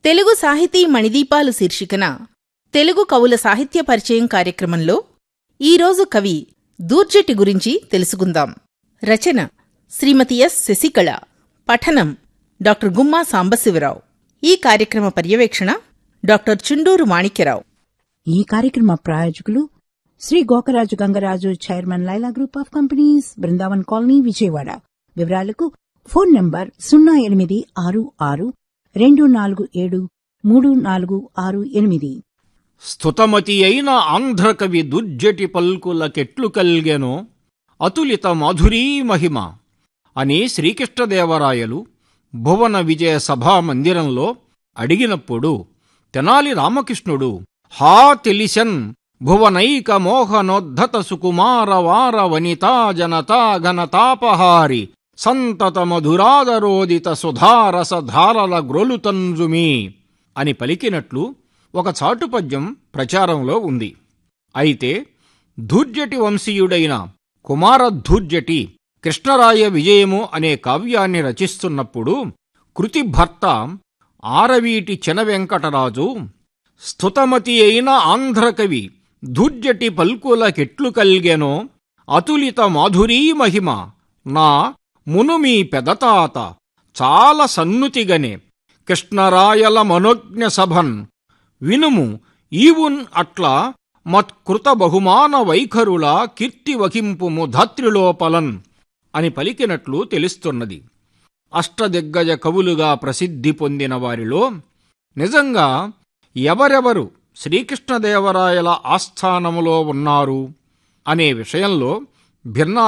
తెలుగు సాహితీ మణిదీపాలు శీర్షికన తెలుగు కవుల సాహిత్య పరిచయం కార్యక్రమంలో ఈరోజు కవి దూర్జటి గురించి తెలుసుకుందాం రచన శ్రీమతి ఎస్ శశికళ పఠనం డాక్టర్ గుమ్మా సాంబశివరావు ఈ కార్యక్రమ పర్యవేక్షణ డాక్టర్ చుండూరు మాణిక్యరావు ఈ కార్యక్రమ ప్రాయోజకులు Sri Gokaraju Gangaraju chairman Laila group of companies Brindavan colony Vijayawada వివరాలకు ఫోన్ నంబర్ సున్నా ఎనిమిది ఆరు ఆరు రెండు నాలుగు ఏడు మూడు నాలుగు ఆరు ఎనిమిది స్తుతమతి అయిన ఆంధ్రకవి దుర్జటి పల్కులకెట్లు కల్గెనో అతులిత మాధురీ మహిమ అని శ్రీకృష్ణదేవరాయలు భువన విజయ సభా మందిరంలో అడిగినప్పుడు తెనాలి రామకృష్ణుడు హా తెలిసన్ భువనైక మోహనోద్ధత సుకుమార వార వనితా జనతా ఘనతాపహారి సంతత మధురాదరోదిత సుధారసధారల గ్రొలుతంజుమి అని పలికినట్లు ఒక చాటుపద్యం ప్రచారంలో ఉంది అయితే ధూర్జటి వంశీయుడైన కుమారధూర్జటి కృష్ణరాయ విజయము అనే కావ్యాన్ని రచిస్తున్నప్పుడు కృతి భర్త ఆరవీటి చెనవెంకటరాజు స్తుతమతి అయిన ఆంధ్రకవి ధూర్జటి పల్కులకెట్లు కల్గెనో అతులిత మాధురీ మహిమ నా మునుమీ పెదతాత చాలా సన్నుతిగనే కృష్ణరాయల మనోజ్ఞ సభన్ వినుము ఈవున్ అట్ల మత్కృత బహుమాన వైఖరుల కీర్తి వహింపుము ధాత్రిలోపలన్ అని పలికినట్లు తెలుస్తున్నది అష్టదిగ్గజ కవులుగా ప్రసిద్ధి పొందిన వారిలో నిజంగా ఎవరెవరు శ్రీకృష్ణదేవరాయల ఆస్థానములో ఉన్నారు అనే విషయంలో భిన్నా